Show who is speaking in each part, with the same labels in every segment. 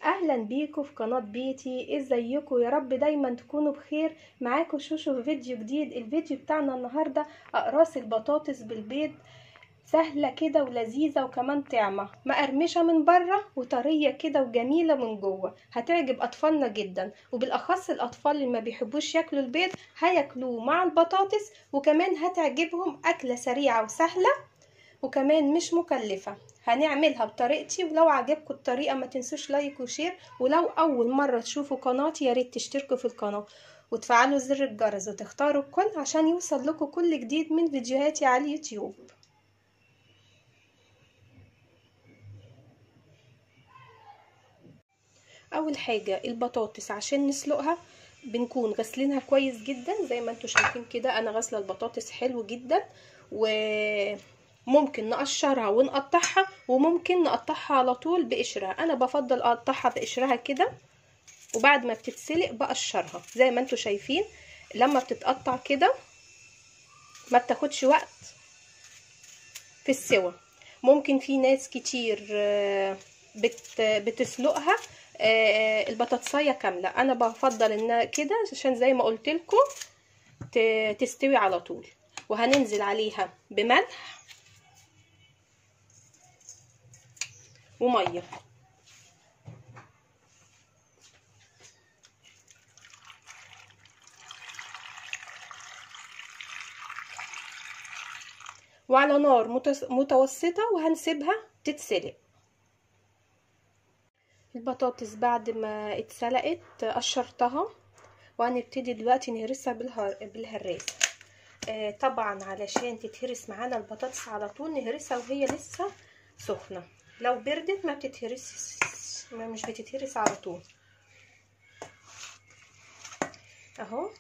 Speaker 1: اهلا بيكم في قناه بيتي ازيكم يا رب دايما تكونوا بخير معاكم شوشو في فيديو جديد الفيديو بتاعنا النهارده اقراص البطاطس بالبيض سهله كده ولذيذه وكمان طعمه مقرمشه من بره وطريه كده وجميله من جوه هتعجب اطفالنا جدا وبالاخص الاطفال اللي ما بيحبوش ياكلوا البيض هياكلوه مع البطاطس وكمان هتعجبهم اكله سريعه وسهله وكمان مش مكلفه هنعملها بطريقتي ولو عجبكم الطريقه ما تنسوش لايك وشير ولو اول مره تشوفوا قناتي يا ريت تشتركوا في القناه وتفعلوا زر الجرس وتختاروا الكل عشان يوصل لكم كل جديد من فيديوهاتي على اليوتيوب اول حاجه البطاطس عشان نسلقها بنكون غسلينها كويس جدا زي ما انتم شايفين كده انا غاسله البطاطس حلو جدا وممكن نقشرها ونقطعها وممكن نقطعها على طول بقشرها انا بفضل اقطعها بقشرها كده وبعد ما بتتسلق بقشرها زي ما انتم شايفين لما بتتقطع كده ما بتاخدش وقت في السوى ممكن في ناس كتير بت بتسلقها البطاطسايه كامله انا بفضل انها كده عشان زي ما قلت لكم تستوي على طول وهننزل عليها بملح وميه وعلى نار متوسطه وهنسيبها تتسلق البطاطس بعد ما اتسلقت قشرتها وهنبتدي دلوقتي نهرسها بالهراس آه طبعا علشان تتهرس معانا البطاطس على طول نهرسها وهي لسه سخنه لو بردت ما بتتهرس ما مش بتتهرس على طول اهو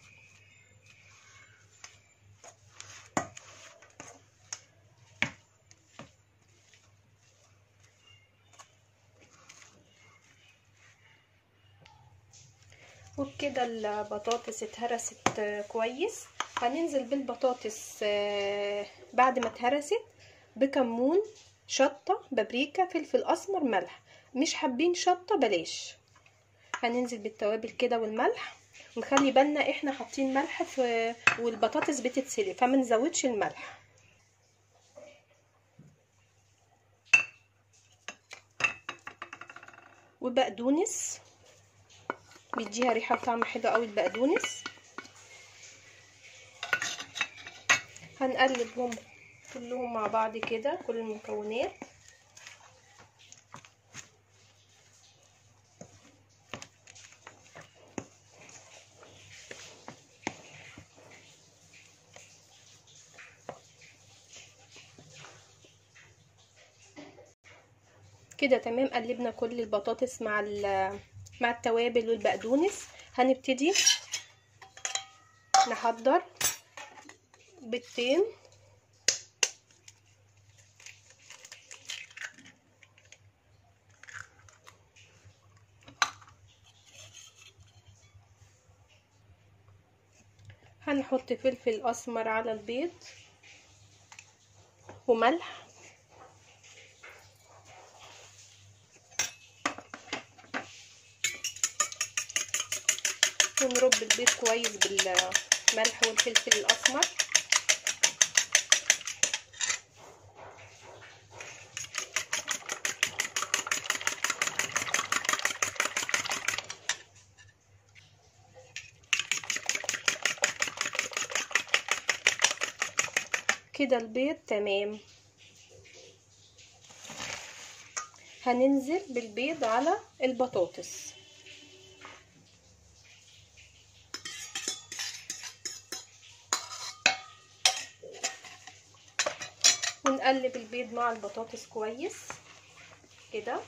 Speaker 1: وبكده البطاطس اتهرست كويس هننزل بالبطاطس بعد ما اتهرست بكمون شطة بابريكا فلفل اسمر ملح مش حابين شطة بلاش هننزل بالتوابل كده والملح ونخلي بالنا احنا حاطين ملح في والبطاطس بتتسلق فما نزودش الملح وبقدونس بيديها ريحه وطعم حلو قوي البقدونس هنقلبهم كلهم مع بعض كده كل المكونات كده تمام قلبنا كل البطاطس مع مع التوابل والبقدونس هنبتدي نحضر بيضتين هنحط فلفل اسمر على البيض وملح ونرب البيض كويس بالملح والفلفل الاسمر كده البيض تمام هننزل بالبيض على البطاطس ونقلب البيض مع البطاطس كويس كده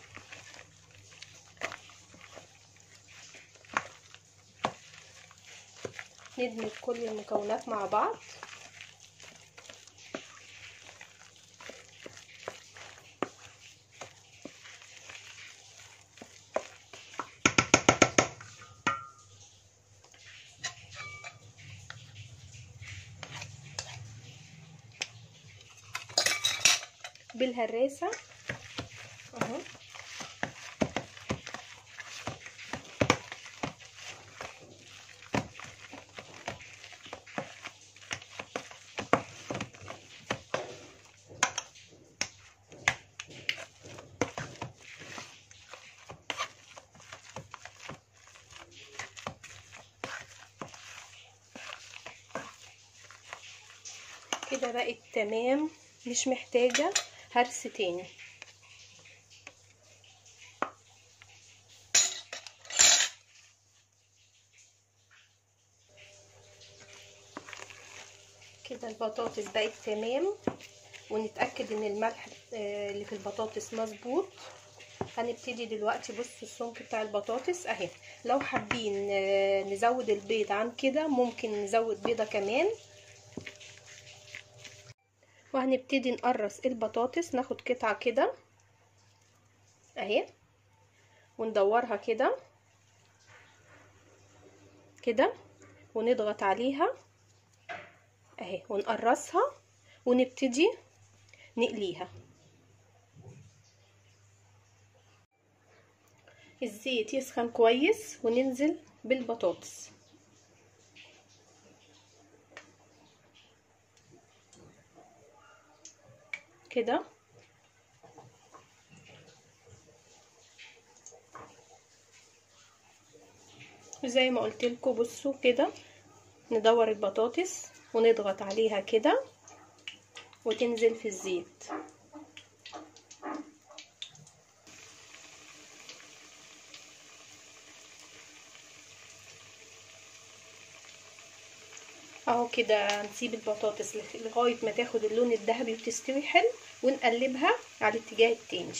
Speaker 1: ندمج كل المكونات مع بعض بالهراسة اهو كده بقت تمام مش محتاجة هرس تاني كده البطاطس بقت تمام ونتأكد ان الملح اللي في البطاطس مظبوط هنبتدي دلوقتي بصوا السمك بتاع البطاطس اهي لو حابين نزود البيض عن كده ممكن نزود بيضة كمان وهنبتدي نقرص البطاطس ناخد قطعة كده اهي وندورها كده كده ونضغط عليها اهي ونقرصها ونبتدي نقليها الزيت يسخن كويس وننزل بالبطاطس كده زي ما قلت لكم بصوا كده ندور البطاطس ونضغط عليها كده وتنزل في الزيت اهو كده نسيب البطاطس لغايه ما تاخد اللون الذهبي وتستوي حلو ونقلبها على الاتجاه التاني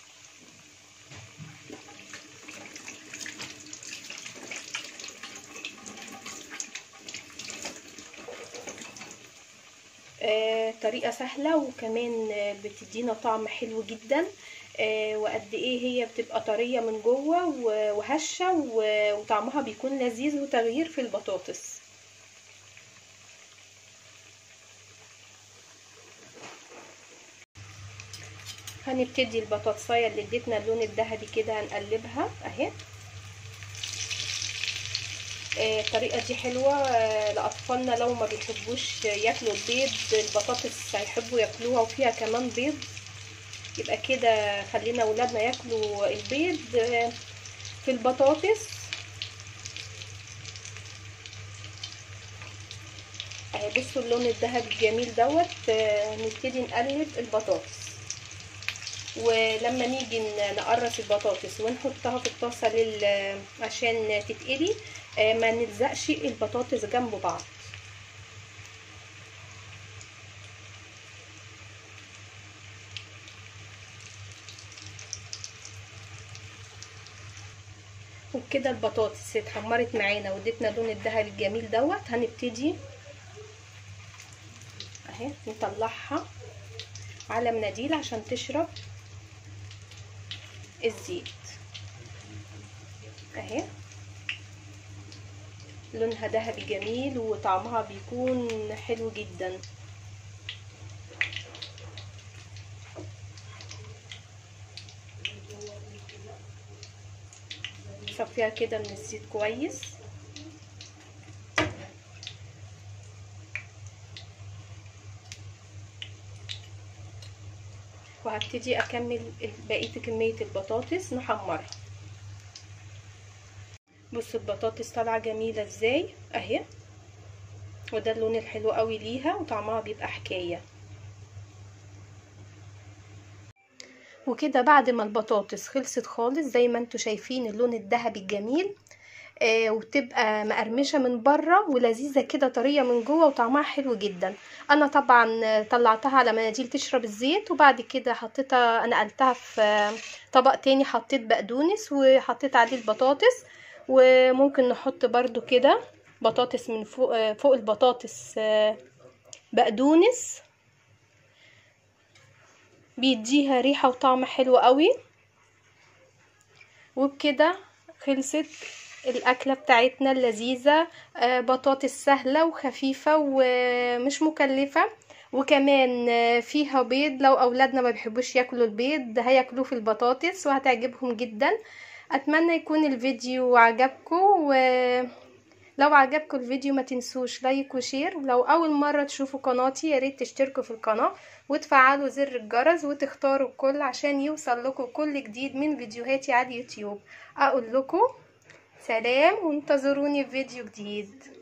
Speaker 1: آه طريقه سهله وكمان بتدينا طعم حلو جدا آه وقد ايه هي بتبقى طريه من جوه وهشه وطعمها بيكون لذيذ وتغيير في البطاطس هنبتدي البطاطسايه اللي اديتنا اللون الذهبي كده هنقلبها اهي الطريقه دي حلوه لاطفالنا لو ما بيحبوش ياكلوا البيض البطاطس هيحبوا ياكلوها وفيها كمان بيض يبقى كده خلينا اولادنا ياكلوا البيض في البطاطس اهي بصوا اللون الذهبي الجميل دوت نبتدي نقلب البطاطس ولما نيجي نقرص البطاطس ونحطها في الطاسه لل عشان تتقلي ما نلزقش البطاطس جنب بعض وبكده البطاطس اتحمرت معانا وادتنا اللون الذهبي الجميل دوت هنبتدي اهي نطلعها على مناديل عشان تشرب الزيت اهي لونها ذهبي جميل وطعمها بيكون حلو جدا صفيها كده من الزيت كويس وهبتدي اكمل بقيه كميه البطاطس نحمرها بصوا البطاطس طالعه جميله ازاي اهي وده اللون الحلو قوي ليها وطعمها بيبقى حكايه وكده بعد ما البطاطس خلصت خالص زي ما انتوا شايفين اللون الذهبي الجميل آه وتبقى مقرمشه من بره ولذيذه كده طريه من جوه وطعمها حلو جدا انا طبعا طلعتها على مناديل تشرب الزيت وبعد كده حطيتها نقلتها في طبق تاني حطيت بقدونس وحطيت عليه البطاطس وممكن نحط برضو كده بطاطس من فوق فوق البطاطس بقدونس بيديها ريحة وطعم حلو قوي وبكده خلصت الأكلة بتاعتنا اللذيذة بطاطس سهلة وخفيفة ومش مكلفة وكمان فيها بيض لو أولادنا ما بيحبوش ياكلوا البيض هياكلوه في البطاطس وهتعجبهم جدا أتمنى يكون الفيديو عجبكم ولو عجبكم الفيديو ما تنسوش لايك وشير ولو أول مرة تشوفوا قناتي ياريت تشتركوا في القناة وتفعلوا زر الجرس وتختاروا الكل عشان يوصل لكم كل جديد من فيديوهاتي على اليوتيوب أقول لكم سلام وانتظروني في فيديو جديد